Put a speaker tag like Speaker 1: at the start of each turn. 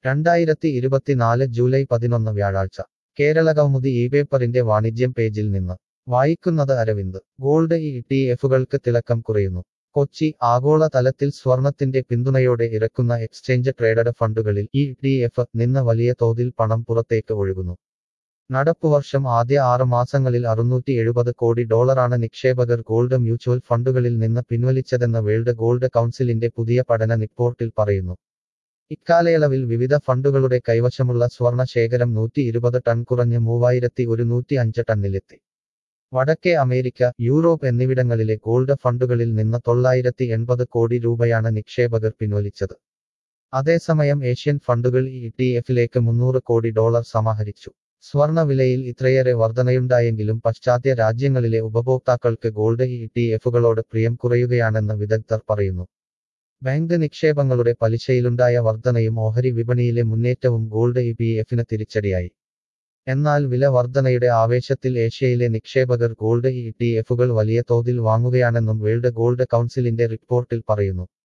Speaker 1: രണ്ടായിരത്തി ഇരുപത്തിനാല് ജൂലൈ പതിനൊന്ന് വ്യാഴാഴ്ച കേരള കൗമുദി ഈ പേപ്പറിന്റെ വാണിജ്യം പേജിൽ നിന്ന് വായിക്കുന്നത് അരവിന്ദ് ഗോൾഡ് ഇ ടി എഫുകൾക്ക് തിളക്കം കുറയുന്നു കൊച്ചി ആഗോള തലത്തിൽ സ്വർണത്തിന്റെ പിന്തുണയോടെ ഇറക്കുന്ന എക്സ്ചേഞ്ച് ട്രേഡഡ് ഫണ്ടുകളിൽ ഇ ടി എഫ് നിന്ന് വലിയ തോതിൽ പണം പുറത്തേക്ക് ഒഴുകുന്നു നടപ്പുവർഷം ആദ്യ ആറ് മാസങ്ങളിൽ അറുന്നൂറ്റി എഴുപത് കോടി ഡോളറാണ് നിക്ഷേപകർ ഗോൾഡ് മ്യൂച്വൽ ഫണ്ടുകളിൽ നിന്ന് പിൻവലിച്ചതെന്ന് വേൾഡ് ഗോൾഡ് കൗൺസിലിന്റെ പുതിയ പഠന റിപ്പോർട്ടിൽ പറയുന്നു ഇക്കാലയളവിൽ വിവിധ ഫണ്ടുകളുടെ കൈവശമുള്ള സ്വർണ ശേഖരം നൂറ്റി ഇരുപത് ടൺ കുറഞ്ഞ് മൂവായിരത്തി ഒരുന്നൂറ്റി അഞ്ച് ടണ്ണിലെത്തി വടക്കേ അമേരിക്ക യൂറോപ്പ് എന്നിവിടങ്ങളിലെ ഗോൾഡ് ഫണ്ടുകളിൽ നിന്ന് തൊള്ളായിരത്തി എൺപത് കോടി രൂപയാണ് നിക്ഷേപകർ പിൻവലിച്ചത് അതേസമയം ഏഷ്യൻ ഫണ്ടുകൾ ഇ ടി എഫിലേക്ക് മുന്നൂറ് കോടി ഡോളർ സമാഹരിച്ചു സ്വർണ വിലയിൽ ഇത്രയേറെ വർധനയുണ്ടായെങ്കിലും പാശ്ചാത്യ രാജ്യങ്ങളിലെ ഉപഭോക്താക്കൾക്ക് ഗോൾഡ് ഇ ടി എഫുകളോട് പ്രിയം കുറയുകയാണെന്ന് വിദഗ്ധർ പറയുന്നു ബാങ്ക് നിക്ഷേപങ്ങളുടെ പലിശയിലുണ്ടായ വർധനയും ഓഹരി വിപണിയിലെ മുന്നേറ്റവും ഗോൾഡ് ഇ പി എഫിന് തിരിച്ചടിയായി എന്നാൽ വില വർധനയുടെ ആവേശത്തിൽ ഏഷ്യയിലെ നിക്ഷേപകർ ഗോൾഡ് ഇ ടി എഫുകൾ വലിയ തോതിൽ വാങ്ങുകയാണെന്നും വേൾഡ് ഗോൾഡ് കൗൺസിലിന്റെ റിപ്പോർട്ടിൽ പറയുന്നു